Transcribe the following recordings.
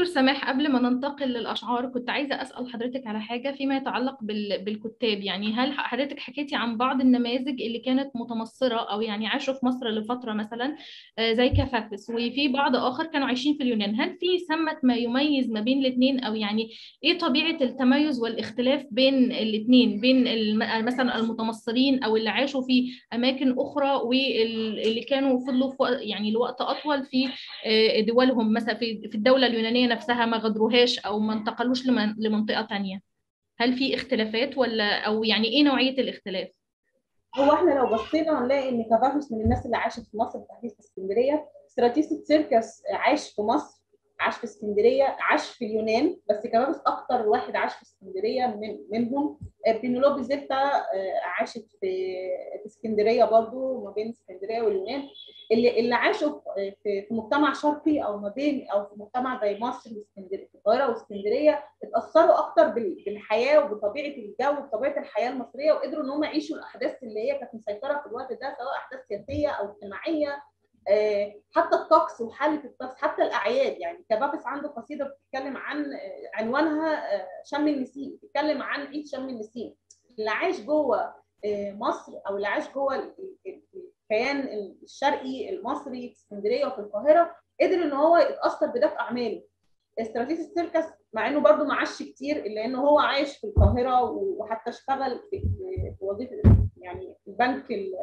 دكتور سماح قبل ما ننتقل للأشعار كنت عايزة أسأل حضرتك على حاجة فيما يتعلق بال- بالكتاب يعني هل حضرتك حكيتي عن بعض النماذج اللي كانت متمصرة أو يعني عاشوا في مصر لفترة مثلا آه، زي كفافس وفي بعض آخر كانوا عايشين في اليونان هل في ثمة ما يميز ما بين الاثنين أو يعني إيه طبيعة التميز والاختلاف بين الاثنين بين الم- مثلا المتمصرين أو اللي عاشوا في أماكن أخرى واللي كانوا فضلوا في وق- يعني لوقت أطول في آه، دولهم مثلا في في الدولة اليونانية نفسها ما غادروهاش أو ما انتقلوش لمن- لمنطقة تانية هل في اختلافات ولا أو يعني إيه نوعية الاختلاف؟ هو احنا لو بصينا هنلاقي ان كافافوس من الناس اللي عاشت في مصر بالتحديد في اسكندريه ستراتيست سيركس عاش في مصر عاش في اسكندريه عاش في اليونان بس كافافوس اكتر واحد عاش في اسكندريه من منهم آه، بينولوبي زيتا آه، عاشت في في اسكندريه برضو ما بين اسكندريه واليونان اللي اللي عاشوا في في مجتمع شرقي او ما بين او في مجتمع زي مصر واسكندريه القاهره واسكندريه اتاثروا اكتر بال- بالحياه وبطبيعه الجو وبطبيعه الحياه المصريه وقدروا ان هم يعيشوا الاحداث اللي هي كانت مسيطره في الوقت ده سواء احداث سياسيه او اجتماعيه آه، حتى الطقس وحاله الطقس حتى الاعياد يعني كبابس عنده قصيده بتتكلم عن آه، عنوانها آه، شم النسيم بتتكلم عن عيد شم النسيم اللي عايش جوه آه، مصر او اللي عايش جوه ال- ال- الكيان الشرقي المصري في اسكندريه وفي القاهره قدر ان هو يتاثر بده في اعماله استراتيجي السيركس مع انه برضه ما عاش كتير الا انه هو عايش في القاهره وحتى اشتغل في في وظيفه يعني البنك ال-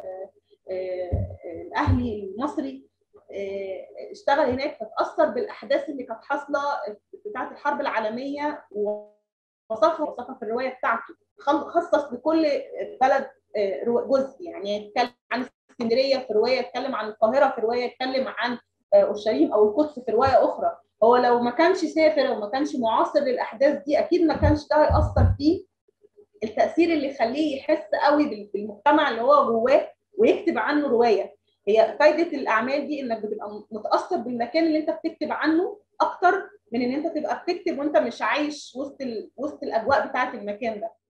آه، الاهلي المصري آه، اشتغل هناك فتاثر بالاحداث اللي كانت حاصله بتاعه الحرب العالميه ووصفها وصفها في الروايه بتاعته خل- خصص لكل بلد آه، رو- جزء يعني يتكلم عن اسكندريه في روايه يتكلم عن القاهره في روايه يتكلم عن آه، اورشليم او القدس في روايه اخرى هو لو ما كانش سافر وما كانش معاصر للاحداث دي اكيد ما كانش ده هيأثر فيه التأثير اللي يخليه يحس قوي بال- بالمجتمع اللي هو جواه ويكتب عنه روايه هي فايده الاعمال دي انك بتبقى متاثر بالمكان اللي انت بتكتب عنه اكتر من ان انت تبقى بتكتب وانت مش عايش وسط ال... وسط الاجواء بتاعه المكان ده